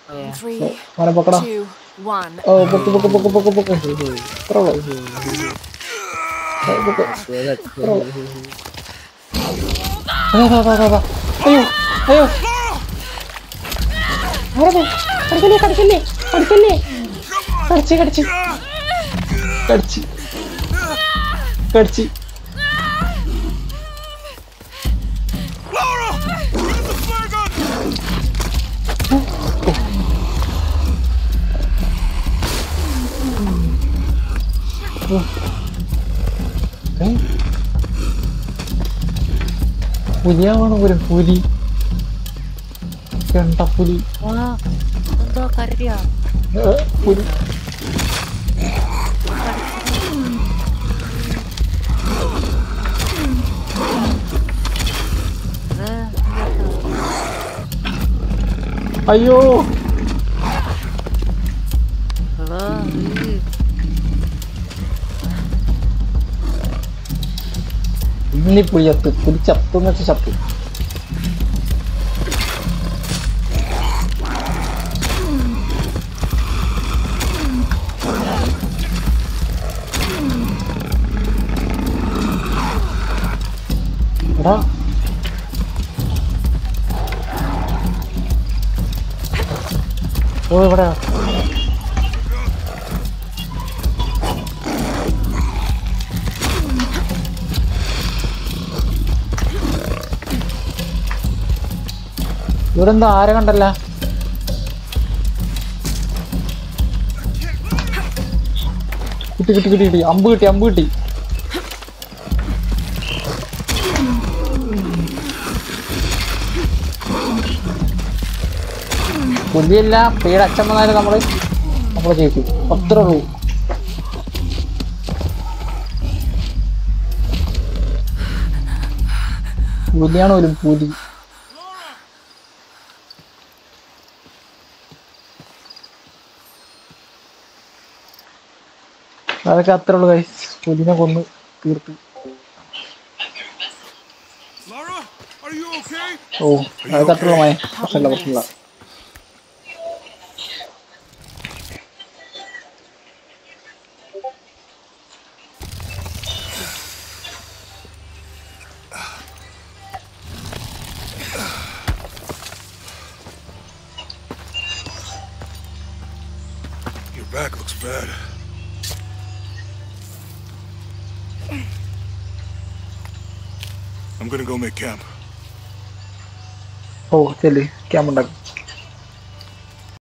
Yeah. Three, മോനെ പൊക്കടാ two, one. ഓ പൊക്ക് പൊക്ക് പൊക്ക് പൊക്ക് പൊക്ക് ഇത്ര ഉള്ളു ഏ, പൊക്ക്. ഇത്ര ഉള്ളു. അതാ, അതാ, അതാ, അതാ. അയ്യോ അയ്യോ ആരത്? കടിക്കല്ലേ കടിക്കല്ലേ കടിക്കല്ലേ കടിച്ച് കടിച്ച് കടിച്ച് കടിച്ച് Laura! Where's the flare gun? ഏ? പുലിയാവണം ഒരു പുലി കണ്ട പുലി ആ എന്തോ കരടിയാ ഏ, പുലി ഇത് അയ്യോ എടാ, ഈ ഇന്നീ പുലി ചത്ത് പുലി ചത്തെന്ന് വെച്ചാൽ ചത്തു എടാ ഓ ഇവിടെ ഇവിടെ എന്താ ആരെ കണ്ടല്ല കിട്ടി കിട്ടി കിട്ടി കിട്ടി അമ്പ് കിട്ടി അമ്പ് കിട്ടി പുലിയല്ല പേര് അച്ഛൻ വന്നാലും നമ്മള് നമ്മള് ജയിക്കും അത്രേ ഉള്ളൂ പുലിയാണ് ഒരു പുലി അതൊക്കെ അത്രേ ഉള്ളൂ guys. പുലിനെ കൊന്ന് തീർത്തു Laura, are you okay? ഓ അതൊക്കെ അത്രേ ഉള്ളൂ മേ പ്രശ്നമില്ല പ്രശ്നമില്ല Your back looks bad. I'm gonna go make camp. ഓ ചെല്ല് ക്യാമ്പ് ഉണ്ടാക്കും